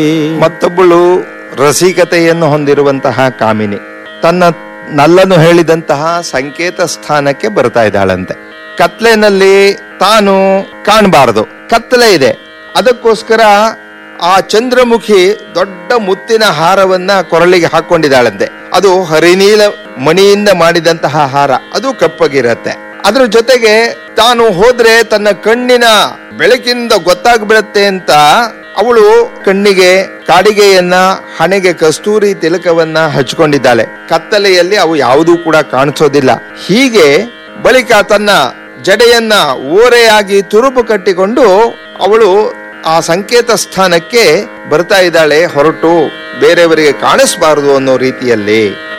ಮತ್ತೊಬ್ಬಳು ರಸಿಕತೆಯನ್ನು ಹೊಂದಿರುವಂತಹ ಕಾಮಿನಿ ತನ್ನ ನಲ್ಲನ್ನು ಹೇಳಿದಂತಹ ಸಂಕೇತ ಸ್ಥಾನಕ್ಕೆ ಬರ್ತಾ ಇದ್ದಾಳಂತೆ ಕತ್ಲೆನಲ್ಲಿ ತಾನು ಕಾಣಬಾರದು ಕತ್ತಲೆ ಇದೆ ಅದಕ್ಕೋಸ್ಕರ ಆ ಚಂದ್ರಮುಖಿ ದೊಡ್ಡ ಮುತ್ತಿನ ಹಾರವನ್ನ ಕೊರಳಿಗೆ ಹಾಕೊಂಡಿದ್ದಾಳಂತೆ ಅದು ಹರಿನೀಲ ಮಣಿಯಿಂದ ಮಾಡಿದಂತಹ ಹಾರ ಅದು ಕಪ್ಪಗಿರತ್ತೆ ಅದ್ರ ಜೊತೆಗೆ ತಾನು ಹೋದ್ರೆ ತನ್ನ ಕಣ್ಣಿನ ಬೆಳಕಿಂದ ಗೊತ್ತಾಗ್ಬಿಡತ್ತೆ ಅಂತ ಅವಳು ಕಣ್ಣಿಗೆ ಕಾಡಿಗೆಯನ್ನ ಹಣೆಗೆ ಕಸ್ತೂರಿ ತಿಲಕವನ್ನ ಹಚ್ಕೊಂಡಿದ್ದಾಳೆ ಕತ್ತಲೆಯಲ್ಲಿ ಅವು ಯಾವುದೂ ಕೂಡ ಕಾಣಿಸೋದಿಲ್ಲ ಹೀಗೆ ಬಳಿಕ ತನ್ನ ಜಡೆಯನ್ನ ಓರೆಯಾಗಿ ತುರುಪು ಕಟ್ಟಿಕೊಂಡು ಅವಳು ಆ ಸಂಕೇತ ಸ್ಥಾನಕ್ಕೆ ಬರ್ತಾ ಇದ್ದಾಳೆ ಹೊರಟು ಬೇರೆಯವರಿಗೆ ಕಾಣಿಸ್ಬಾರದು ಅನ್ನೋ ರೀತಿಯಲ್ಲಿ